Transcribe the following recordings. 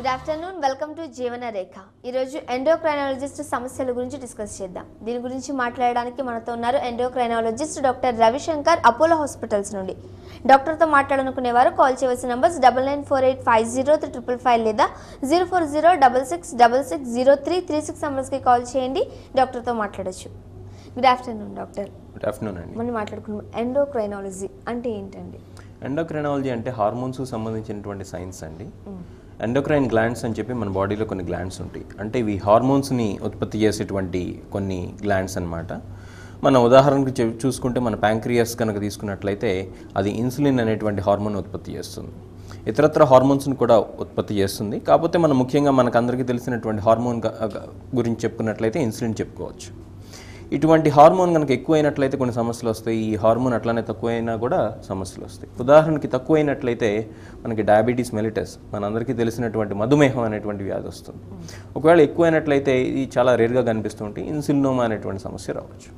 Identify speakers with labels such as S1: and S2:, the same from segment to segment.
S1: good afternoon welcome to జీవన రేఖ ఈరోజు endocrinologist సమస్యల గురించి డిస్కస్ చేద్దాం దీని గురించి మాట్లాడడానికి మనతో ఉన్నారు endocrinologist doctor Ravishankar Apollo hospitals నుండి డాక్టర్తో మాట్లాడాలనుకునేవారు కాల్ చేయవలసిన numbers double nine four eight five zero three triple five లేదా zero four zero double six double six zero three three six నెంబర్స్కి కాల్ చేయండి డాక్టర్తో మాట్లాడొచ్చు good afternoon doctor
S2: good afternoon అండి
S1: మనం మాట్లాడుకున్నాం ఎండోక్రైనాలజీ అంటే ఏంటండి
S2: ఎండోక్రైనాలజీ అంటే హార్మోన్స్ సంబంధించినటువంటి సైన్స్ అండి ఎండోక్రైన్ గ్లాండ్స్ అని చెప్పి మన బాడీలో కొన్ని గ్లాండ్స్ ఉంటాయి అంటే ఇవి హార్మోన్స్ని ఉత్పత్తి చేసేటువంటి కొన్ని గ్లాండ్స్ అన్నమాట మన ఉదాహరణకు చూ- చూసుకుంటే మన ప్యాంక్రియాస్ కనుక తీసుకున్నట్లయితే అది ఇన్సులిన్ అనేటువంటి హార్మోన్ ఉత్పత్తి చేస్తుంది ఇతరత్ర హార్మోన్స్ని కూడా ఉత్పత్తి చేస్తుంది కాకపోతే మనం ముఖ్యంగా మనకు అందరికీ తెలిసినటువంటి హార్మోన్ గ- గ- గురించి చెప్పుకున్నట్లయితే ఇన్సులిన్ చెప్పుకోవచ్చు ఇటువంటి హార్మోన్ కనుక ఎక్కువైనట్లయితే కొన్ని సమస్యలు వస్తాయి ఈ హార్మోన్ అట్లానే తక్కువైనా కూడా సమస్యలు వస్తాయి ఉదాహరణకి తక్కువైనట్లయితే మనకి డయాబెటీస్ మెలిటస్ మనందరికీ తెలిసినటువంటి మధుమేహం అనేటువంటి వ్యాధి వస్తుంది ఒకవేళ ఎక్కువైనట్లయితే ఇది చాలా రేర్గా కనిపిస్తుంటే ఇన్సులినోమా అనేటువంటి సమస్య రావచ్చు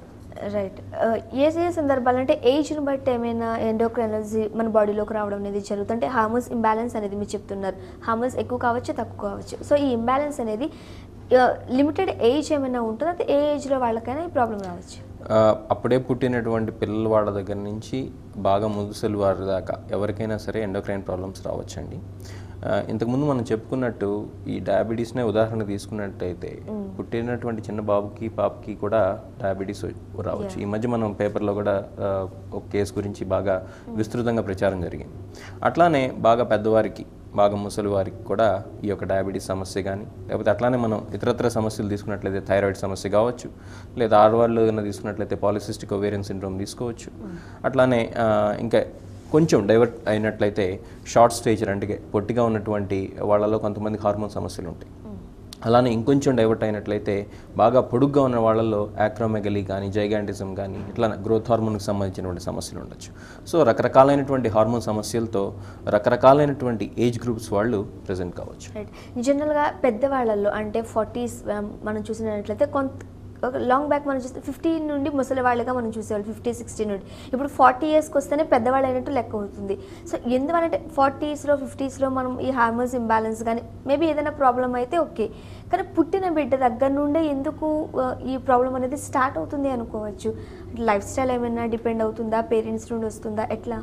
S1: రైట్ ఏ ఏ సందర్భాలు అంటే ఏజ్ని బట్టి ఏమైనా ఎండోక్రైనాలజీ మన బాడీలోకి రావడం అనేది జరుగుతుంది అంటే హార్మోన్స్ ఇంబ్యాలెన్స్ అనేది మీరు చెప్తున్నారు హార్మోన్స్ ఎక్కువ కావచ్చు తక్కువ కావచ్చు సో ఈ ఇంబ్యాలెన్స్ అనేది లిమిటెడ్ ఏజ్ ఏమైనా ఉంటుందా అది ఏ ఏజ్లో వాళ్ళకైనా ఈ ప్రాబ్లం రావచ్చు
S2: ఆ, అప్పుడే పుట్టినటువంటి పిల్లల వాళ్ళ దగ్గర నుంచి బాగా ముదుసలు వారి దాకా ఎవరికైనా సరే ఎండోక్రైన్ ప్రాబ్లమ్స్ రావచ్చండి ఆ, ఇంతకుముందు మనం చెప్పుకున్నట్టు ఈ డయాబెటీస్నే ఉదాహరణ తీసుకున్నట్టయితే పుట్టినటువంటి చిన్న బాబుకి పాపకి కూడా డయాబెటీస్ రావచ్చు ఈ మధ్య మనం పేపర్లో కూడా ఆ, ఒక కేసు గురించి బాగా విస్తృతంగా ప్రచారం జరిగింది అట్లానే బాగా పెద్దవారికి బాగా ముసలి వారికి కూడా ఈ యొక్క డయాబెటీస్ సమస్య కానీ లేకపోతే అట్లానే మనం ఇతరత్ర సమస్యలు తీసుకున్నట్లయితే థైరాయిడ్ సమస్య కావచ్చు లేదా ఆడవాళ్ళు ఏదైనా తీసుకున్నట్లయితే పాలిసిస్టిక్ ఓవేరియన్ సిండ్రోమ్ తీసుకోవచ్చు అట్లానే ఆ, ఇంకా కొంచెం డైవర్ట్ అయినట్లయితే షార్ట్ స్టేజ్ అంటే పొట్టిగా ఉన్నటువంటి వాళ్ళలో కొంతమంది హార్మోన్ సమస్యలు ఉంటాయి అలానే ఇంకొంచెం డైవర్ట్ అయినట్లయితే బాగా పొడుగ్గా ఉన్న వాళ్ళల్లో యాక్రోమెగలీ కానీ జైగాంటిజం కానీ ఇట్లా గ్రోత్ హార్మోన్కి సంబంధించినటువంటి సమస్యలు ఉండొచ్చు సో రకరకాలైనటువంటి హార్మోన్ సమస్యలతో రకరకాలైనటువంటి ఏజ్ గ్రూప్స్ వాళ్ళు ప్రజెంట్ కావచ్చు
S1: రైట్ జనరల్గా పెద్దవాళ్ళల్లో అంటే ఫార్టీస్ మనం చూసినట్లయితే కొంత ఒక లాంగ్ బ్యాక్ మనం చూస్తే ఫిఫ్టీ నుండి ముసలి వాళ్ళుగా మనం చూసేవాళ్ళు ఫిఫ్టీ సిక్స్టీ నుండి ఇప్పుడు ఫార్టీ ఇయర్స్కి వస్తేనే పెద్దవాళ్ళు అయినట్టు లెక్క అవుతుంది సో ఎందువలంటే ఫార్టీస్లో ఫిఫ్టీస్లో మనం ఈ హార్మోన్స్ ఇంబ్యాలెన్స్ కానీ మేబీ ఏదైనా ప్రాబ్లం అయితే ఓకే కానీ పుట్టిన బిడ్డ దగ్గర నుండే ఎందుకు ఆ, ఈ ప్రాబ్లం అనేది స్టార్ట్ అవుతుంది అనుకోవచ్చు లైఫ్ స్టైల్ ఏమైనా డిపెండ్ అవుతుందా పేరెంట్స్ నుండి వస్తుందా ఎట్లా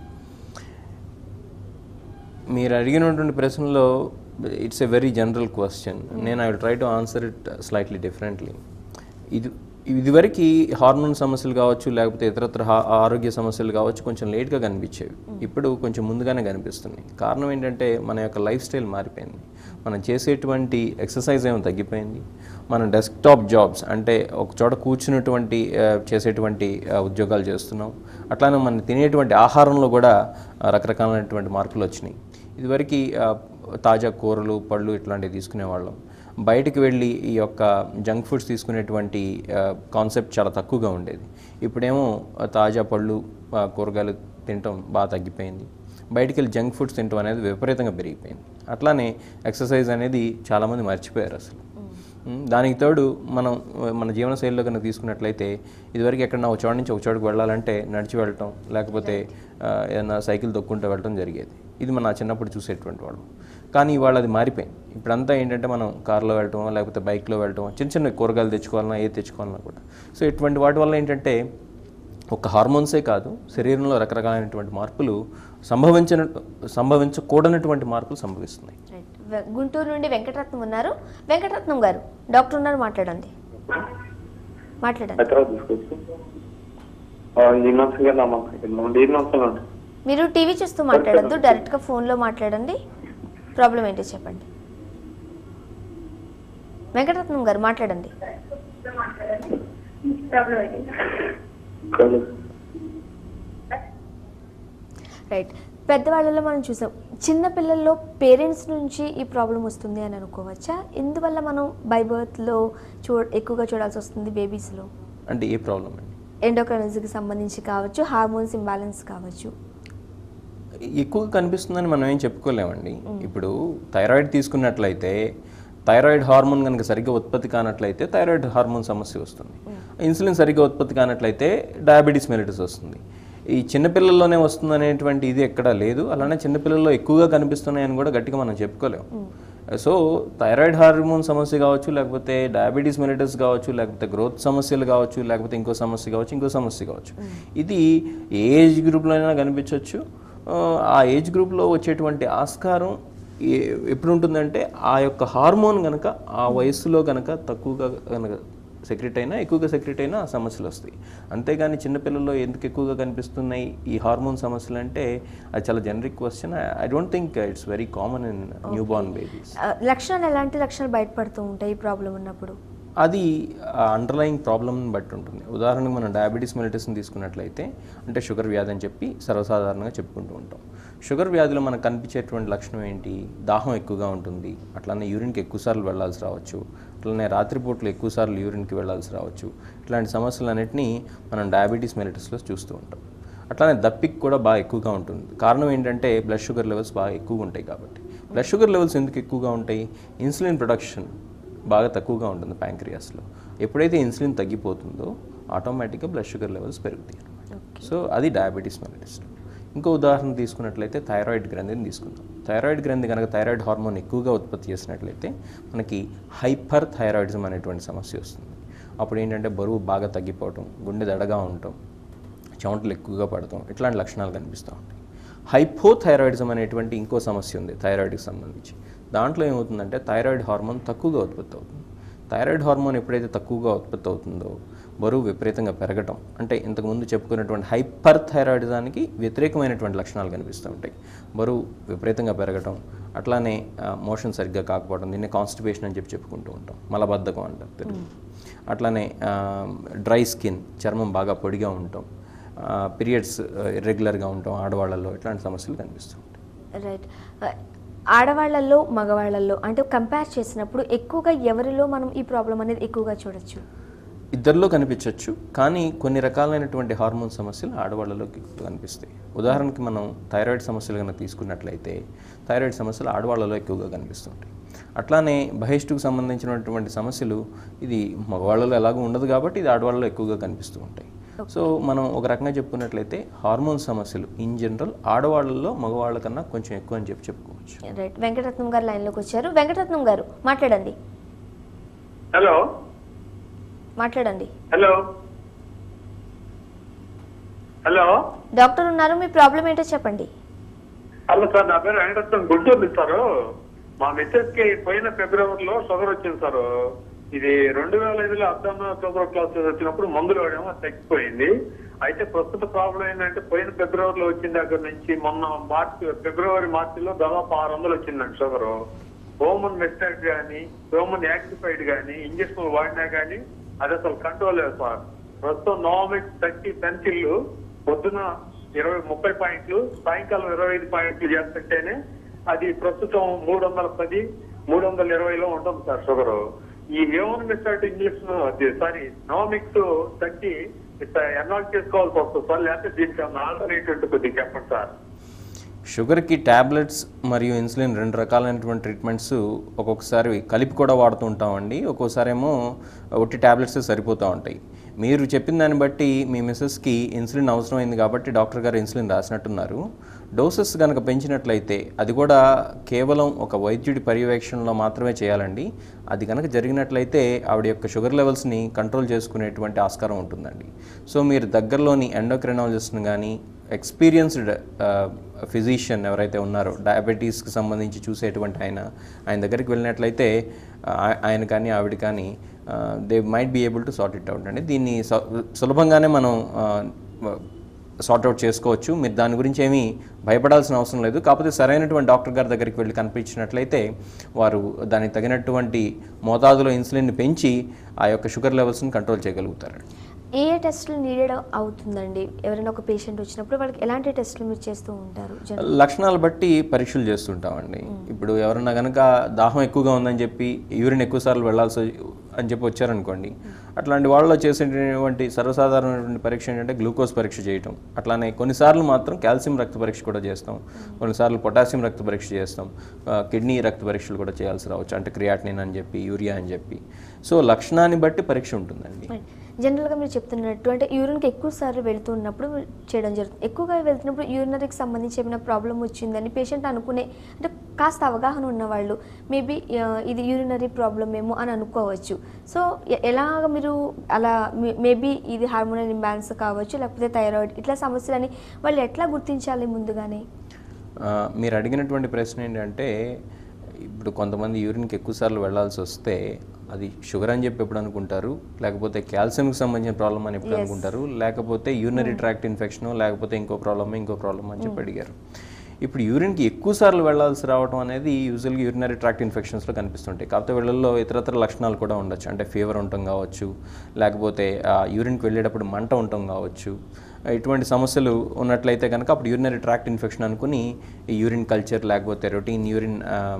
S2: మీరు అడిగినటువంటి ప్రశ్నలో it's a very general question నేను I will try to answer it slightly differently ఇది ఇదివరకు హార్మోన్ సమస్యలు కావచ్చు లేకపోతే ఇతరత్ర హా- ఆరోగ్య సమస్యలు కావచ్చు కొంచెం లేట్గా కనిపించేవి ఇప్పుడు కొంచెం ముందుగానే కనిపిస్తున్నాయి కారణం ఏంటంటే మన యొక్క లైఫ్ స్టైల్ మారిపోయింది మనం చేసేటువంటి ఎక్సర్సైజ్ ఏమో తగ్గిపోయింది మనం డెస్క్టాప్ జాబ్స్ అంటే ఒక చోట కూర్చున్నటువంటి ఆ, చేసేటువంటి ఆ, ఉద్యోగాలు చేస్తున్నాం అట్లానే మనం తినేటువంటి ఆహారంలో కూడా ఆ, రకరకాలైనటువంటి మార్పులు వచ్చినాయి ఇదివరకు ఆ, తాజా కూరలు పళ్ళు ఇట్లాంటివి తీసుకునేవాళ్ళం బయటికి వెళ్ళి ఈ యొక్క జంక్ ఫుడ్స్ తీసుకునేటువంటి కాన్సెప్ట్ చాలా తక్కువగా ఉండేది ఇప్పుడేమో ఆ, తాజా పళ్ళు ఆ, కూరగాయలు తినటం బాగా తగ్గిపోయింది బయటికి వెళ్ళి జంక్ ఫుడ్స్ తినటం అనేది విపరీతంగా పెరిగిపోయింది అట్లానే ఎక్సర్సైజ్ అనేది చాలామంది మర్చిపోయారు అసలు ఉమ్, దానికి తోడు మనం ఆ, మన జీవన శైలిలో కనుక తీసుకున్నట్లయితే ఇదివరకు ఎక్కడన్నా ఒక చోట నుంచి ఒక చోటుకు వెళ్ళాలంటే నడిచి వెళ్ళటం లేకపోతే ఆ, ఏదైనా సైకిల్ తొక్కుంటూ వెళ్ళటం జరిగేది ఇది మన చిన్నప్పుడు చూసేటువంటి వాళ్ళం కానీ ఇవాళ అది మారిపోయింది ఇప్పుడంతా ఏంటంటే మనం కార్లో వెళ్ళటం లేకపోతే బైక్లో వెళ్ళటం చిన్న చిన్న కూరగాయలు తెచ్చుకోవాలన్నా ఏది తెచ్చుకోవాలన్నా కూడా సో ఇటువంటి వాటి వల్ల ఏంటంటే ఒక హార్మోన్సే కాదు శరీరంలో రకరకాలైనటువంటి మార్పులు సంభవించిన సంభవించకూడనటువంటి మార్పులు సంభవిస్తున్నాయి
S1: రైట్ వె- గుంటూరు నుండి వెంకటరత్నం ఉన్నారు వెంకటరత్నం గారు డాక్టర్ ఉన్నారు మాట్లాడండి మాట్లాడండి
S3: హైదరాబాద్ తీసుకొచ్చి జిమ్నాస్టిక్ నమ్మకం జిమ్నాస్టిక్
S1: మీరు టీవీ చూస్తూ మాట్లాడద్దు డైరెక్ట్గా ఫోన్లో మాట్లాడండి ప్రాబ్లం ఏంటో చెప్పండి వెంకటరత్నం గారు మాట్లాడండి రైట్ పెద్దవాళ్ళలో మనం చూసాం చిన్న పిల్లల్లో పేరెంట్స్ నుంచి ఈ ప్రాబ్లం వస్తుంది అని అనుకోవచ్చా ఎందువల్ల మనం బై బర్త్లో చూ ఎక్కువగా చూడాల్సి వస్తుంది బేబీస్లో
S2: అంటే ఏ ప్రాబ్లం అండి
S1: ఎండోక్రైనల్స్కి సంబంధించి కావచ్చు హార్మోన్స్ ఇంబ్యాలెన్స్ కావచ్చు
S2: ఎక్కువగా కనిపిస్తుందని మనం ఏం చెప్పుకోలేమండి ఇప్పుడు థైరాయిడ్ తీసుకున్నట్లయితే థైరాయిడ్ హార్మోన్ కనుక సరిగ్గా ఉత్పత్తి కానట్లయితే థైరాయిడ్ హార్మోన్ సమస్య వస్తుంది ఇన్సులిన్ సరిగ్గా ఉత్పత్తి కానట్లయితే డయాబెటీస్ మెలిటస్ వస్తుంది ఈ చిన్నపిల్లల్లోనే వస్తుంది అనేటువంటి ఇది ఎక్కడా లేదు అలానే చిన్నపిల్లల్లో ఎక్కువగా కనిపిస్తున్నాయని కూడా గట్టిగా మనం చెప్పుకోలేము సో థైరాయిడ్ హార్మోన్ సమస్య కావచ్చు లేకపోతే డయాబెటీస్ మెలిటస్ కావచ్చు లేకపోతే గ్రోత్ సమస్యలు కావచ్చు లేకపోతే ఇంకో సమస్య కావచ్చు ఇంకో సమస్య కావచ్చు ఇది ఏ ఏజ్ గ్రూప్లో అయినా కనిపించవచ్చు ఆ, ఆ ఏజ్ గ్రూప్లో వచ్చేటువంటి ఆస్కారం ఏ- ఎప్పుడు ఉంటుందంటే ఆ యొక్క హార్మోన్ కనుక ఆ వయస్సులో కనుక తక్కువగా కనుక సెక్రెట్ అయినా ఎక్కువగా సెక్రెట్ అయినా ఆ సమస్యలు వస్తాయి అంతేగాని చిన్నపిల్లల్లో ఎందుకు ఎక్కువగా కనిపిస్తున్నాయి ఈ హార్మోన్ సమస్యలు అంటే అది చాలా generic question I don't think it's very common in newborn babies
S1: ఆ, లక్షణాలు ఎలాంటి లక్షణాలు బయటపడుతూ ఉంటాయి ఈ ప్రాబ్లం ఉన్నప్పుడు
S2: అది అండర్లయింగ్ ప్రాబ్లమ్ని బట్టి ఉంటుంది ఉదాహరణకు మనం డయాబెటీస్ మెలిటస్ని తీసుకున్నట్లయితే అంటే షుగర్ వ్యాధి అని చెప్పి సర్వసాధారణంగా చెప్పుకుంటూ ఉంటాం షుగర్ వ్యాధిలో మనకు కనిపించేటువంటి లక్షణం ఏంటి దాహం ఎక్కువగా ఉంటుంది అట్లానే యూరిన్కి ఎక్కువసార్లు వెళ్ళాల్సి రావచ్చు అట్లనే రాత్రిపూట్లు ఎక్కువసార్లు యూరిన్కి వెళ్ళాల్సి రావచ్చు ఇట్లాంటి సమస్యలన్నింటినీ మనం డయాబెటీస్ మెలిటస్లో చూస్తూ ఉంటాం అట్లానే దప్పిక్ కూడా బాగా ఎక్కువగా ఉంటుంది కారణం ఏంటంటే బ్లడ్ షుగర్ లెవెల్స్ బాగా ఎక్కువగా ఉంటాయి కాబట్టి బ్లడ్ షుగర్ లెవెల్స్ ఎందుకు ఎక్కువగా ఉంటాయి ఇన్సులిన్ ప్రొడక్షన్ బాగా తక్కువగా ఉంటుంది ప్యాంక్రియాస్లో ఎప్పుడైతే ఇన్సులిన్ తగ్గిపోతుందో ఆటోమేటిక్గా బ్లడ్ షుగర్ లెవెల్స్ పెరుగుతాయి అన్నమాట సో అది డయాబెటీస్ మెలిటస్లో ఇంకో ఉదాహరణ తీసుకున్నట్లయితే థైరాయిడ్ గ్రంథిని తీసుకుందాం థైరాయిడ్ గ్రంథి కనుక థైరాయిడ్ హార్మోన్ ఎక్కువగా ఉత్పత్తి చేసినట్లయితే మనకి హైపర్ థైరాయిడిజం అనేటువంటి సమస్య వస్తుంది అప్పుడు ఏంటంటే బరువు బాగా తగ్గిపోవటం గుండె దడగా ఉండటం చెమటలు ఎక్కువగా పడతాం ఇట్లాంటి లక్షణాలు కనిపిస్తూ ఉంటాయి హైపోథైరాయిడిజం అనేటువంటి ఇంకో సమస్య ఉంది థైరాయిడ్కి సంబంధించి దాంట్లో ఏమవుతుందంటే థైరాయిడ్ హార్మోన్ తక్కువగా ఉత్పత్తి అవుతుంది థైరాయిడ్ హార్మోన్ ఎప్పుడైతే తక్కువగా ఉత్పత్తి అవుతుందో బరువు విపరీతంగా పెరగటం అంటే ఇంతకుముందు చెప్పుకున్నటువంటి హైపర్ థైరాయిడిజానికి వ్యతిరేకమైనటువంటి లక్షణాలు కనిపిస్తూ ఉంటాయి బరువు విపరీతంగా పెరగటం అట్లానే మోషన్ సరిగ్గా కాకపోవడం దీన్ని కాన్స్టిపేషన్ అని చెప్పి చెప్పుకుంటూ ఉంటాం మలబద్ధకం అంటారు తెలుగు అట్లానే డ్రై స్కిన్ చర్మం బాగా పొడిగా ఉండటం పీరియడ్స్ ఇర్రెగ్యులర్గా ఉండటం ఆడవాళ్ళల్లో ఇట్లాంటి సమస్యలు కనిపిస్తూ ఉంటాయి
S1: రైట్ ఆడవాళ్ళల్లో మగవాళ్ళల్లో అంటే కంపేర్ చేసినప్పుడు ఎక్కువగా ఎవరిలో మనం ఈ ప్రాబ్లం అనేది ఎక్కువగా చూడొచ్చు
S2: ఇద్దరిలో కనిపించవచ్చు కానీ కొన్ని రకాలైనటువంటి హార్మోన్ సమస్యలు ఆడవాళ్ళలో ఎక్కువ కనిపిస్తాయి ఉదాహరణకి మనం థైరాయిడ్ సమస్యలు కనుక తీసుకున్నట్లయితే థైరాయిడ్ సమస్యలు ఆడవాళ్ళలో ఎక్కువగా కనిపిస్తుంటాయి అట్లానే బహిష్టుకు సంబంధించినటువంటి సమస్యలు ఇది మగవాళ్ళలో ఎలాగో ఉండదు కాబట్టి ఇది ఆడవాళ్ళలో ఎక్కువగా కనిపిస్తూ ఉంటాయి సో మనం ఒక రకంగా చెప్పుకున్నట్లయితే హార్మోన్ సమస్యలు ఇన్ జనరల్ ఆడవాళ్ళలో మగవాళ్ళ కన్నా కొంచెం ఎక్కువ అని చెప్పి చెప్పుకోవచ్చు
S1: రైట్ వెంకటరత్నం గారు లైన్లోకి వచ్చారు వెంకటరత్నం గారు మాట్లాడండి
S3: హలో
S1: మాట్లాడండి
S3: హలో హలో
S1: డాక్టర్ ఉన్నారు మీ ప్రాబ్లం ఏంటో చెప్పండి
S3: హలో సార్ నా పేరు వెంకటరత్నం గుంటూరు సార్ మా మిస్సెస్ కి పోయిన ఫిబ్రవరిలో షుగర్ వచ్చింది సార్ ఇది రెండు వేల ఐదులో అబ్దామ షుగర్ క్లాస్ వచ్చినప్పుడు మందులు వాడేమో తగ్గిపోయింది అయితే ప్రస్తుత ప్రాబ్లం ఏంటంటే పోయిన ఫిబ్రవరిలో వచ్చిన దగ్గర నుంచి మొన్న మార్చి ఫిబ్రవరి మార్చిలో దాదాపు ఆరు వందలు వచ్చిందండి షుగర్ హోమన్ మెస్టైడ్ కానీ హోమన్ యాక్టిఫైడ్ కానీ ఇంజక్షన్ వాడినా కానీ అది అసలు కంట్రోల్ లేదు సార్ ప్రస్తుతం నోమిక్ థర్టీ పెన్సిల్లు పొద్దున ఇరవై ముప్పై పాయింట్లు సాయంకాలం ఇరవై ఐదు పాయింట్లు చేస్తుంటేనే అది ప్రస్తుతం మూడు వందల పది మూడు వందల ఇరవైలో ఉంటుంది సార్ షుగర్ ఈ హ్యూమన్ మిస్టర్ట్ ఇంజక్షన్ అది సారీ నోమిక్స్ తగ్గి ఎన్నాల్ చేసుకోవాల్సి వస్తుంది సార్ లేకపోతే దీనికి ఆల్టర్నేటివ్ కొద్దిగా చెప్పండి సార్
S2: షుగర్కి ట్యాబ్లెట్స్ మరియు ఇన్సులిన్ రెండు రకాలైనటువంటి ట్రీట్మెంట్స్ ఒక్కొక్కసారి కలిపి కూడా వాడుతూ ఉంటామండి ఒక్కోసారి ఏమో ఒట్టి ట్యాబ్లెట్స్ సరిపోతూ ఉంటాయి మీరు చెప్పిన దాన్ని బట్టి మీ మిస్సెస్కి ఇన్సులిన్ అవసరమైంది కాబట్టి డాక్టర్ గారు ఇన్సులిన్ రాసినట్టున్నారు డోసెస్ కనుక పెంచినట్లయితే అది కూడా కేవలం ఒక వైద్యుడి పర్యవేక్షణలో మాత్రమే చేయాలండి అది కనుక జరిగినట్లయితే ఆవిడ యొక్క షుగర్ లెవెల్స్ని కంట్రోల్ చేసుకునేటువంటి ఆస్కారం ఉంటుందండి సో మీరు దగ్గరలోని ఎండోక్రినాలజిస్ట్ని కానీ ఎక్స్పీరియన్స్డ్ ఫిజిషియన్ ఎవరైతే ఉన్నారో డయాబెటీస్కి సంబంధించి చూసేటువంటి ఆయన ఆయన దగ్గరికి వెళ్ళినట్లయితే ఆ- ఆయన కానీ ఆవిడ కానీ they might be able to sort it out అండి దీన్ని సు- సులభంగానే మనం సార్ట్ అవుట్ చేసుకోవచ్చు మీరు దాని గురించి ఏమీ భయపడాల్సిన అవసరం లేదు కాకపోతే సరైనటువంటి డాక్టర్ గారి దగ్గరికి వెళ్ళి కనిపించినట్లయితే వారు దానికి తగినటువంటి మోతాదులో ఇన్సులిన్ని పెంచి ఆ యొక్క షుగర్ లెవెల్స్ని కంట్రోల్ చేయగలుగుతారండి
S1: ఏ ఏ టెస్టులు నీడెడ్ అవుతుందండి ఎవరైనా ఒక పేషెంట్ వచ్చినప్పుడు వాళ్ళకి ఎలాంటి టెస్టులు మీరు చేస్తూ ఉంటారు జనరల్
S2: లక్షణాలు బట్టి పరీక్షలు చేస్తుంటామండి ఇప్పుడు ఎవరన్నా కనుక దాహం ఎక్కువగా ఉందని చెప్పి యూరిన్ ఎక్కువసార్లు వెళ్ళాల్సి అని చెప్పి వచ్చారనుకోండి అట్లాంటి వాళ్ళలో చేసేటువంటి సర్వసాధారణమైనటువంటి పరీక్ష ఏంటంటే గ్లూకోజ్ పరీక్ష చేయటం అట్లానే కొన్నిసార్లు మాత్రం కాల్షియం రక్త పరీక్ష కూడా చేస్తాం కొన్నిసార్లు పొటాషియం రక్త పరీక్ష చేస్తాం ఆ, కిడ్నీ రక్త పరీక్షలు కూడా చేయాల్సి రావచ్చు అంటే క్రియాటినిన్ అని చెప్పి యూరియా అని చెప్పి సో లక్షణాన్ని బట్టి పరీక్ష ఉంటుందండి
S1: జనరల్గా మీరు చెప్తున్నట్టు అంటే యూరిన్కి ఎక్కువ సార్లు వెళ్తున్నప్పుడు చేయడం జరుగుతుంది ఎక్కువగా వెళ్తున్నప్పుడు యూరినరీకి సంబంధించి ఏమైనా ప్రాబ్లం వచ్చిందని పేషెంట్ అనుకునే అంటే కాస్త అవగాహన ఉన్నవాళ్ళు మేబీ ఇది యూరినరీ ప్రాబ్లం ఏమో అని అనుకోవచ్చు సో ఎ- ఎలాగ మీరు అలా మేబీ ఇది హార్మోనల్ ఇంబ్యాలెన్స్ కావచ్చు లేకపోతే థైరాయిడ్ ఇట్లా సమస్యలని వాళ్ళు ఎట్లా గుర్తించాలి ముందుగానే
S2: ఆ, మీరు అడిగినటువంటి ప్రశ్న ఏంటంటే ఇప్పుడు కొంతమంది యూరిన్కి ఎక్కువసార్లు వెళ్ళాల్సి వస్తే అది షుగర్ అని చెప్పి ఎప్పుడు అనుకుంటారు లేకపోతే కాల్షియంకి సంబంధించిన ప్రాబ్లం అని ఎప్పుడు అనుకుంటారు లేకపోతే యూరినరీ ట్రాక్ట్ ఇన్ఫెక్షన్ లేకపోతే ఇంకో ప్రాబ్లమ్ ఇంకో ప్రాబ్లమ్ అని చెప్పి అడిగారు ఇప్పుడు యూరిన్కి ఎక్కువ సార్లు వెళ్ళాల్సి రావడం అనేది యూజువల్గా యూరినరీ ట్రాక్ట్ ఇన్ఫెక్షన్స్లో కనిపిస్తుంటాయి కాకపోతే వీళ్ళల్లో ఇతరత్ర లక్షణాలు కూడా ఉండొచ్చు అంటే ఫీవర్ ఉండటం కావచ్చు లేకపోతే ఆ యూరిన్కి వెళ్ళేటప్పుడు మంట ఉండటం కావచ్చు ఇటువంటి సమస్యలు ఉన్నట్లయితే కనుక అప్పుడు యూరినరీ ట్రాక్ట్ ఇన్ఫెక్షన్ అనుకుని ఈ యూరిన్ కల్చర్ లేకపోతే రొటీన్ యూరిన్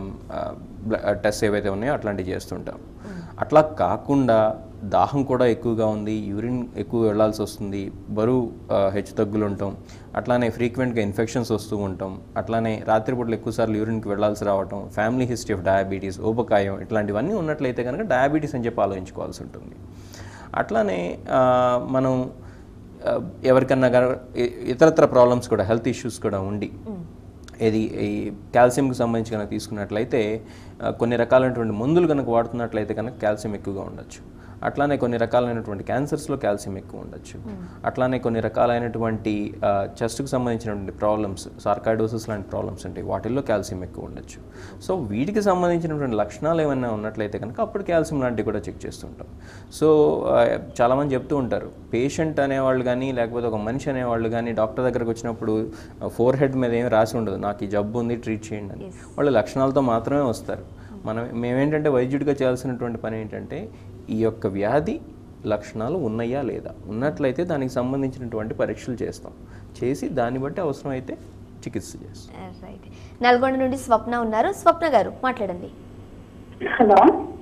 S2: టెస్ట్ ఏవైతే ఉన్నాయో అట్లాంటివి చేస్తుంటాం అట్లా కాకుండా దాహం కూడా ఎక్కువగా ఉంది యూరిన్ ఎక్కువ వెళ్ళాల్సి వస్తుంది బరువు ఆ, హెచ్చు తగ్గులు ఉంటాం అట్లానే ఫ్రీక్వెంట్గా ఇన్ఫెక్షన్స్ వస్తూ ఉంటాం అట్లానే రాత్రిపూటలు ఎక్కువసార్లు యూరిన్కి వెళ్ళాల్సి రావటం ఫ్యామిలీ హిస్టరీ ఆఫ్ డయాబెటీస్ ఊబకాయం ఇట్లాంటివన్నీ ఉన్నట్లయితే కనుక డయాబెటీస్ అని చెప్పి ఆలోచించుకోవాల్సి ఉంటుంది అట్లానే ఆ, మనం ఆ, ఎవరికన్నా గన- ఇ- ఇతరత్ర ప్రాబ్లమ్స్ కూడా హెల్త్ ఇష్యూస్ కూడా ఉండి ఇది ఈ కాల్షియంకి సంబంధించి కనుక తీసుకున్నట్లయితే ఆ, కొన్ని రకాలైనటువంటి మందులు కనుక వాడుతున్నట్లయితే కనుక కాల్షియం ఎక్కువగా ఉండొచ్చు అట్లానే కొన్ని రకాలైనటువంటి క్యాన్సర్స్లో కాల్షియం ఎక్కువ ఉండొచ్చు అట్లానే కొన్ని రకాలైనటువంటి చెస్ట్కి సంబంధించినటువంటి ప్రాబ్లమ్స్ సార్కాయిడోసిస్ లాంటి ప్రాబ్లమ్స్ ఉంటాయి వాటిల్లో కాల్షియం ఎక్కువ ఉండొచ్చు సో వీటికి సంబంధించినటువంటి లక్షణాలు ఏమైనా ఉన్నట్లయితే కనుక అప్పుడు కాల్షియం లాంటివి కూడా చెక్ చేస్తుంటాం సో ఆ, చాలామంది చెప్తూ ఉంటారు పేషెంట్ అనేవాళ్ళు కానీ లేకపోతే ఒక మనిషి అనేవాళ్ళు కానీ డాక్టర్ దగ్గరకు వచ్చినప్పుడు ఫోర్ హెడ్ మీద ఏమి రాసి ఉండదు నాకు ఈ జబ్బు ఉంది ట్రీట్ చేయండి అని వాళ్ళు లక్షణాలతో మాత్రమే వస్తారు మనం మేమేంటంటే వైద్యుడిగా చేయాల్సినటువంటి పని ఏంటంటే ఈ యొక్క వ్యాధి లక్షణాలు ఉన్నాయా లేదా ఉన్నట్లయితే దానికి సంబంధించినటువంటి పరీక్షలు చేస్తాం చేసి దాన్ని బట్టి అవసరమైతే చికిత్స చేస్తాం
S1: రైట్ నల్గొండ నుండి స్వప్న ఉన్నారు స్వప్న గారు మాట్లాడండి
S4: హలో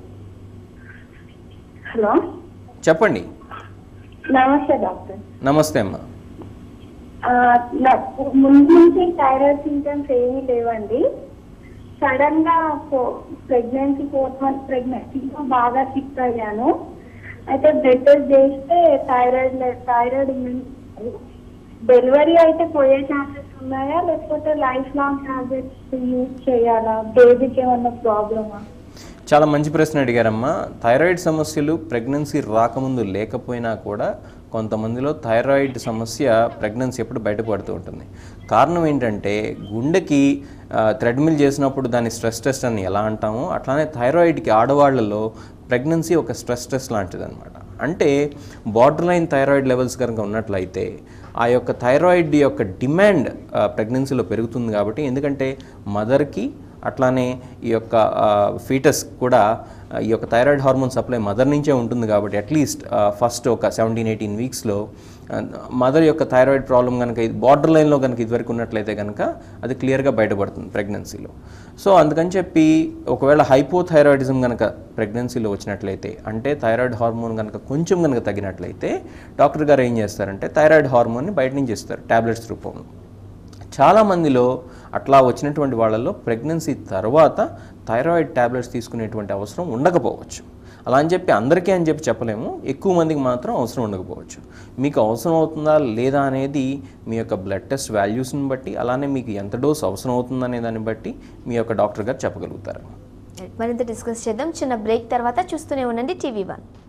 S4: హలో
S2: చెప్పండి
S4: నమస్తే డాక్టర్
S2: నమస్తే అమ్మా
S4: ఆ, నాకు ముందు నుంచి థైరాయిడ్ సింటమ్స్ ఏమీ లేవండి సడన్ గా ప్రెగ్నెన్సీ ఫోర్త్ మంత్ ప్రెగ్నెన్సీలో బాగా సిక్ అయ్యాను అయితే బ్లడ్ టెస్ట్ చేస్తే థైరాయిడ్ థైరాయిడ్ డెలివరీ అయితే పోయే ఛాన్సెస్ ఉన్నాయా లేకపోతే లైఫ్ లాంగ్ టాబ్లెట్స్ యూజ్ చేయాలా బేబీకి ఏమన్నా ప్రాబ్లమా
S2: చాలా మంచి ప్రశ్న అడిగారమ్మా థైరాయిడ్ సమస్యలు ప్రెగ్నెన్సీ రాకముందు లేకపోయినా కూడా కొంతమందిలో థైరాయిడ్ సమస్య ప్రెగ్నెన్సీ ఎప్పుడు బయటపడుతూ ఉంటుంది కారణం ఏంటంటే గుండెకి థ్రెడ్మిల్ చేసినప్పుడు దాన్ని స్ట్రెస్ టెస్ట్ అని ఎలా అంటామో అట్లానే థైరాయిడ్కి ఆడవాళ్ళలో ప్రెగ్నెన్సీ ఒక స్ట్రెస్ టెస్ట్ లాంటిది అనమాట అంటే బార్డర్ లైన్ థైరాయిడ్ లెవెల్స్ కనుక ఉన్నట్లయితే ఆ యొక్క థైరాయిడ్ యొక్క డిమాండ్ ప్రెగ్నెన్సీలో పెరుగుతుంది కాబట్టి ఎందుకంటే మదర్కి అట్లానే ఈ యొక్క ఫీటస్ కూడా ఆ, ఈ యొక్క థైరాయిడ్ హార్మోన్ సప్లై మదర్ నుంచే ఉంటుంది కాబట్టి అట్లీస్ట్ ఫస్ట్ ఒక సెవెంటీన్ ఎయిటీన్ వీక్స్లో మదర్ యొక్క థైరాయిడ్ ప్రాబ్లం కనుక ఇది బార్డర్ లైన్లో కనుక ఇదివరకు ఉన్నట్లయితే కనుక అది క్లియర్గా బయటపడుతుంది ప్రెగ్నెన్సీలో సో అందుకని చెప్పి ఒకవేళ హైపోథైరాయిడిజం కనుక ప్రెగ్నెన్సీలో వచ్చినట్లయితే అంటే థైరాయిడ్ హార్మోన్ కనుక కొంచెం కనుక తగ్గినట్లయితే డాక్టర్ గారు ఏం చేస్తారంటే థైరాయిడ్ హార్మోన్ని బయట నుంచి ఇస్తారు టాబ్లెట్స్ రూపంలో చాలామందిలో అట్లా వచ్చినటువంటి వాళ్ళల్లో ప్రెగ్నెన్సీ తర్వాత థైరాయిడ్ ట్యాబ్లెట్స్ తీసుకునేటువంటి అవసరం ఉండకపోవచ్చు అలా అని చెప్పి అందరికీ అని చెప్పి చెప్పలేము ఎక్కువ మందికి మాత్రం అవసరం ఉండకపోవచ్చు మీకు అవసరం అవుతుందా లేదా అనేది మీ యొక్క బ్లడ్ టెస్ట్ వాల్యూస్ని బట్టి అలానే మీకు ఎంత డోస్ అవసరం అవుతుందనే దాన్ని బట్టి మీ యొక్క డాక్టర్ గారు చెప్పగలుగుతారు
S1: మరింత డిస్కస్ చేద్దాం చిన్న బ్రేక్ తర్వాత చూస్తూనే ఉండండి టీవీ వన్